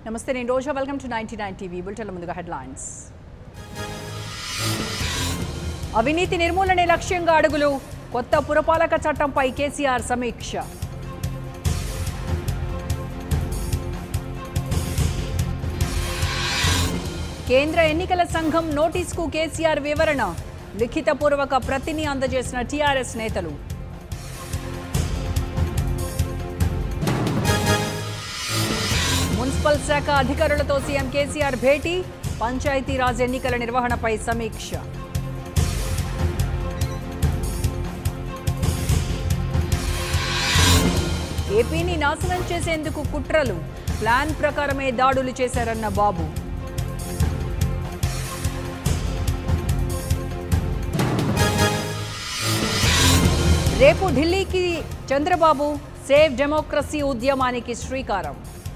నమస్తే నేను Roja welcome to ninety nine TV బులెటిన్ల ముందుగా హెడ్లైన్స్ అవినీతి నిర్మూలనే లక్ష్యంగా అడుగులు కొత్త పురపాలక చట్టంపై కేసీఆర్ సమీక్ష కేంద్ర ఎన్నికల సంఘం నోటీసుకు కేసీఆర్ వివరణ లిఖితపూర్వక ప్రతిని అందజేసిన టీఆర్ఎస్ నేతలు మున్సిపల్ శాఖ అధికారులతో సీఎం కేసీఆర్ భేటీ పంచాయతీరాజ్ ఎన్నికల నిర్వహణపై సమీక్ష ఏపీని నాశనం చేసేందుకు కుట్రలు ప్లాన్ ప్రకారమే దాడులు చేశారన్న బాబు రేపు ఢిల్లీకి చంద్రబాబు సేవ్ డెమోక్రసీ ఉద్యమానికి శ్రీకారం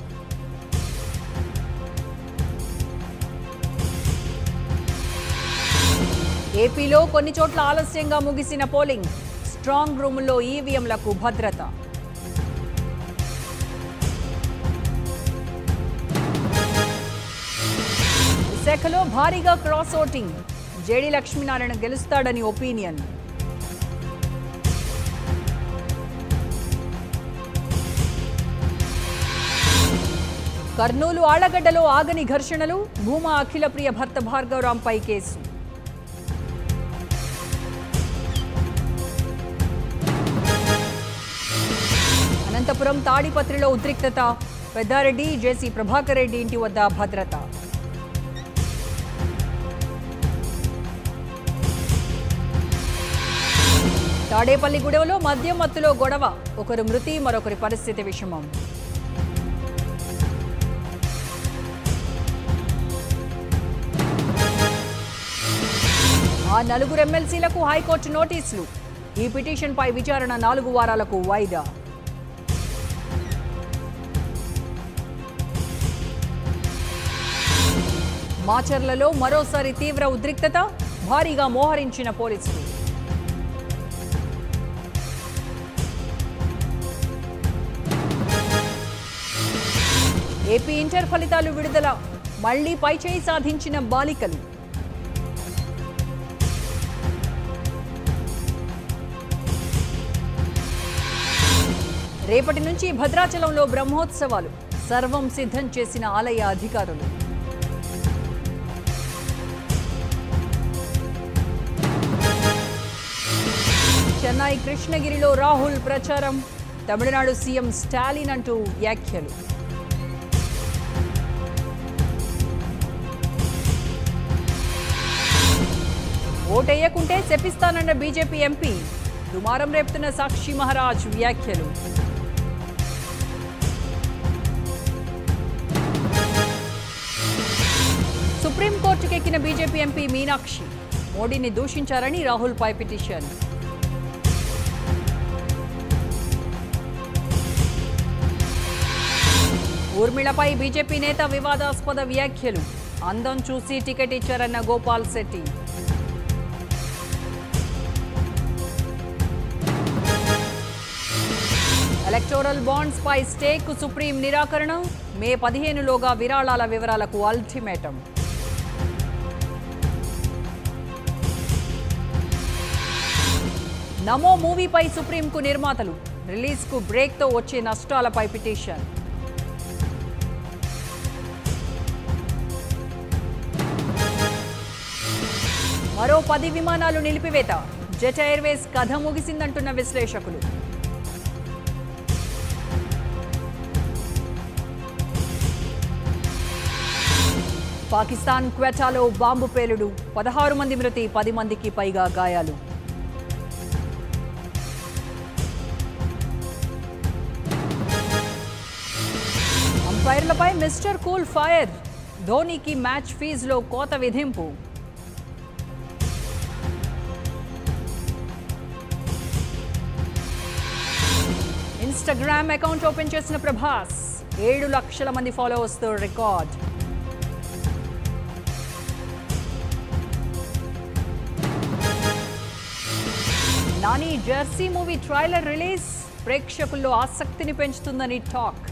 ఏపీలో కొన్ని చోట్ల ఆలస్యంగా ముగిసిన పోలింగ్ స్ట్రాంగ్ రూముల్లో ఈవీఎంలకు భద్రత విశాఖలో భారీగా క్రాస్ ఓటింగ్ జేడి లక్ష్మీనారాయణ గెలుస్తాడని ఒపీనియన్ కర్నూలు ఆళ్లగడ్డలో ఆగని ఘర్షణలు భూమా అఖిలప్రియ భర్త భార్గవరాంపై కేసు అనంతపురం తాడిపత్రిలో ఉద్రిక్తత పెద్దారెడ్డి జేసీ ప్రభాకర్ రెడ్డి ఇంటి వద్ద భద్రత తాడేపల్లి గుడవలో మద్యం మత్తులో గొడవ ఒకరు మృతి మరొకరి పరిస్థితి విషమం ఆ నలుగురు ఎమ్మెల్సీలకు హైకోర్టు నోటీసులు ఈ పిటిషన్పై విచారణ నాలుగు వారాలకు వాయిదా మాచర్లలో మరోసారి తీవ్ర ఉద్రిక్తత భారీగా మోహరించిన పోలీసులు ఏపీ ఇంటర్ ఫలితాలు విడుదల మళ్లీ పైచేయి సాధించిన బాలికలు రేపటి నుంచి భద్రాచలంలో బ్రహ్మోత్సవాలు సర్వం సిద్ధం చేసిన ఆలయ అధికారులు చెన్నై కృష్ణగిరిలో రాహుల్ ప్రచారం తమిళనాడు సీఎం స్టాలిన్ అంటూ వ్యాఖ్యలు ఓటేయకుంటే శపిస్తానన్న బీజేపీ ఎంపీ దుమారం రేపుతున్న సాక్షి మహారాజ్ వ్యాఖ్యలు సుప్రీంకోర్టుకు ఎక్కిన బీజేపీ ఎంపీ మీనాక్షి మోడీని దూషించారని రాహుల్ పై పిటిషన్ ఊర్మిళపై బీజేపీ నేత వివాదాస్పద వ్యాఖ్యలు అందం చూసి టికెట్ ఇచ్చారన్న గోపాల్ శెట్టి ఎలక్టోరల్ బాండ్స్ పై స్టేక్ సుప్రీం నిరాకరణ మే పదిహేనులోగా విరాళాల వివరాలకు అల్టిమేటం నమో మూవీపై సుప్రీంకు నిర్మాతలు రిలీజ్కు బ్రేక్తో వచ్చే నష్టాలపై పిటిషన్ మరో పది విమానాలు నిలిపివేత జెట్ ఎయిర్వేస్ కథ ముగిసిందంటున్న విశ్లేషకులు పాకిస్తాన్ క్వెటాలో బాంబు పేలుడు పదహారు మంది మృతి పది మందికి పైగా గాయాలు అంపైర్లపై మిస్టర్ కూల్ ఫైర్ ధోనీకి మ్యాచ్ ఫీజులో కోత విధింపు ఇన్స్టాగ్రామ్ అకౌంట్ ఓపెన్ చేసిన ప్రభాస్ ఏడు లక్షల మంది ఫాలోవర్స్తో record Nani jersey movie trailer release ప్రేక్షకుల్లో ఆసక్తిని పెంచుతుందని టాక్